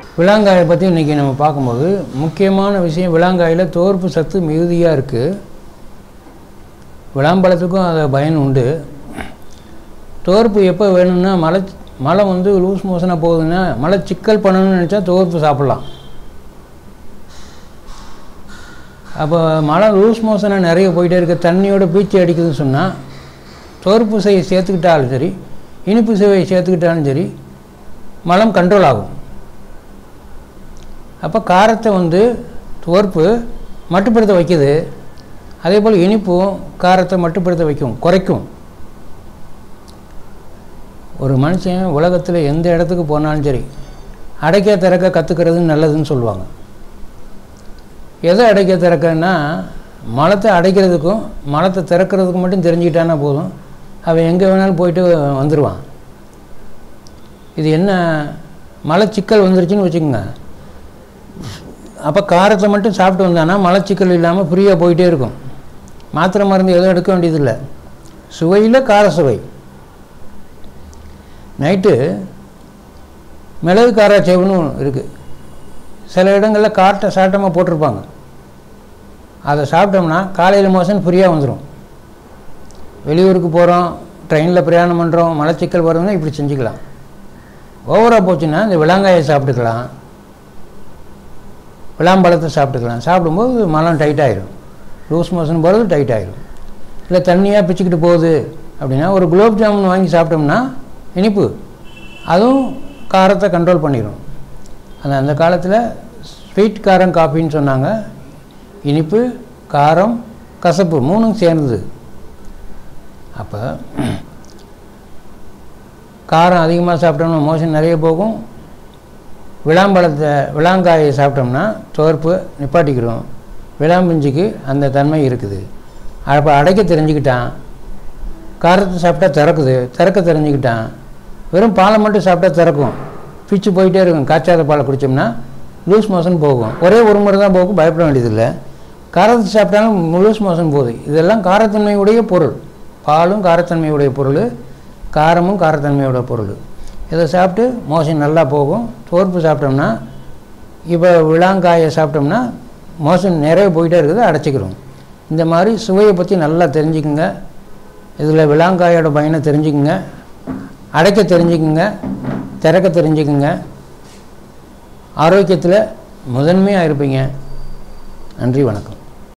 விளாங்காயை பற்றி இன்றைக்கி நம்ம பார்க்கும்போது முக்கியமான விஷயம் விளாங்காயில் தோற்பு சத்து மிகுதியாக இருக்குது விளாம்பழத்துக்கும் அது பயன் உண்டு தோற்பு எப்போ வேணும்னா மலை மலை வந்து லூஸ் மோஷனாக போகுதுன்னா மலை சிக்கல் பண்ணணும்னு நினச்சா தோற்பு சாப்பிட்லாம் அப்போ மழை லூஸ் மோஷனாக நிறைய போயிட்டே இருக்க தண்ணியோட பீச்சி அடிக்குதுன்னு சொன்னால் தோற்பு சுவையை சேர்த்துக்கிட்டாலும் சரி இனிப்பு சுவையை சேர்த்துக்கிட்டாலும் சரி மலம் கண்ட்ரோல் ஆகும் அப்போ காரத்தை வந்து தோற்பு மட்டுப்படுத்த வைக்குது அதே போல் இனிப்பும் காரத்தை மட்டுப்படுத்த வைக்கும் குறைக்கும் ஒரு மனுஷன் உலகத்தில் எந்த இடத்துக்கு போனாலும் சரி அடைக்க திறக்க கற்றுக்கிறது நல்லதுன்னு சொல்லுவாங்க எதை அடைக்க திறக்கன்னா மலத்தை அடைக்கிறதுக்கும் மலத்தை திறக்கிறதுக்கும் மட்டும் தெரிஞ்சுக்கிட்டானா போதும் அவன் எங்கே வேணாலும் போயிட்டு வந்துடுவான் இது என்ன மலச்சிக்கல் வந்துருச்சுன்னு வச்சுக்கோங்க அப்போ காரத்தை மட்டும் சாப்பிட்டு வந்தானா மலச்சிக்கல் இல்லாமல் ஃப்ரீயாக போயிட்டே இருக்கும் மாத்திரை மருந்து எதுவும் எடுக்க வேண்டியதில்லை சுவையில் கார சுவை நைட்டு மிளகு கார செவனு இருக்குது சில இடங்களில் காட்டை சாட்டமாக போட்டிருப்பாங்க அதை சாப்பிட்டோம்னா காலையில் மோசன் ஃப்ரீயாக வந்துடும் வெளியூருக்கு போகிறோம் ட்ரெயினில் பிரயாணம் பண்ணுறோம் மலச்சிக்கல் வருதுன்னா இப்படி செஞ்சுக்கலாம் ஓவராக போச்சுன்னா இந்த விளாங்காயை சாப்பிட்டுக்கலாம் விளாம்பழத்தை சாப்பிட்டுக்கலாம் சாப்பிடும்போது மலம் டைட் ஆயிரும் லூஸ் மோஷன் போகிறது டைட் ஆயிரும் இல்லை தண்ணியாக பிச்சுக்கிட்டு போகுது அப்படின்னா ஒரு குலோப் ஜாமுன் வாங்கி சாப்பிட்டோம்னா இனிப்பு அதுவும் காரத்தை கண்ட்ரோல் பண்ணிடும் அந்த அந்த காலத்தில் ஸ்வீட் காரம் காஃபின்னு சொன்னாங்க இனிப்பு காரம் கசப்பு மூணும் சேர்ந்தது அப்போ காரம் அதிகமாக சாப்பிட்டோம்னா மோஷன் நிறைய போகும் விளாம்பழத்தை விளாங்காயை சாப்பிட்டோம்னா தோற்பு நிப்பாட்டிக்கிறோம் விளாம்பிஞ்சிக்கு அந்த தன்மை இருக்குது அப்போ அடைக்க தெரிஞ்சுக்கிட்டான் காரத்தை சாப்பிட்டா திறக்குது திறக்க தெரிஞ்சுக்கிட்டான் வெறும் பாலை மட்டும் சாப்பிட்டா திறக்கும் பிச்சு போயிட்டே இருக்கும் காய்ச்சாத பாலை குடித்தோம்னா லூஸ் மோஷன் போகும் ஒரே ஒரு முறை தான் போகும் பயப்பட வேண்டியதில்லை காரத்தை சாப்பிட்டாலும் லூஸ் மோஷன் போகுது இதெல்லாம் காரத்தன்மையுடைய பொருள் பாலும் காரத்தன்மையுடைய பொருள் காரமும் காரத்தன்மையோட பொருள் இதை சாப்பிட்டு மோஷன் நல்லா போகும் தோற்பு சாப்பிட்டோம்னா இப்போ விளாங்காயை சாப்பிட்டோம்னா மோஷன் நிறைய போயிட்டே இருக்குது அடைச்சிக்கிறோம் இந்த மாதிரி சுவையை பற்றி நல்லா தெரிஞ்சுக்குங்க இதில் விளாங்காயோட பயனை தெரிஞ்சுக்குங்க அடைக்க தெரிஞ்சுக்குங்க திறக்க தெரிஞ்சுக்குங்க ஆரோக்கியத்தில் முதன்மையாக இருப்பீங்க நன்றி வணக்கம்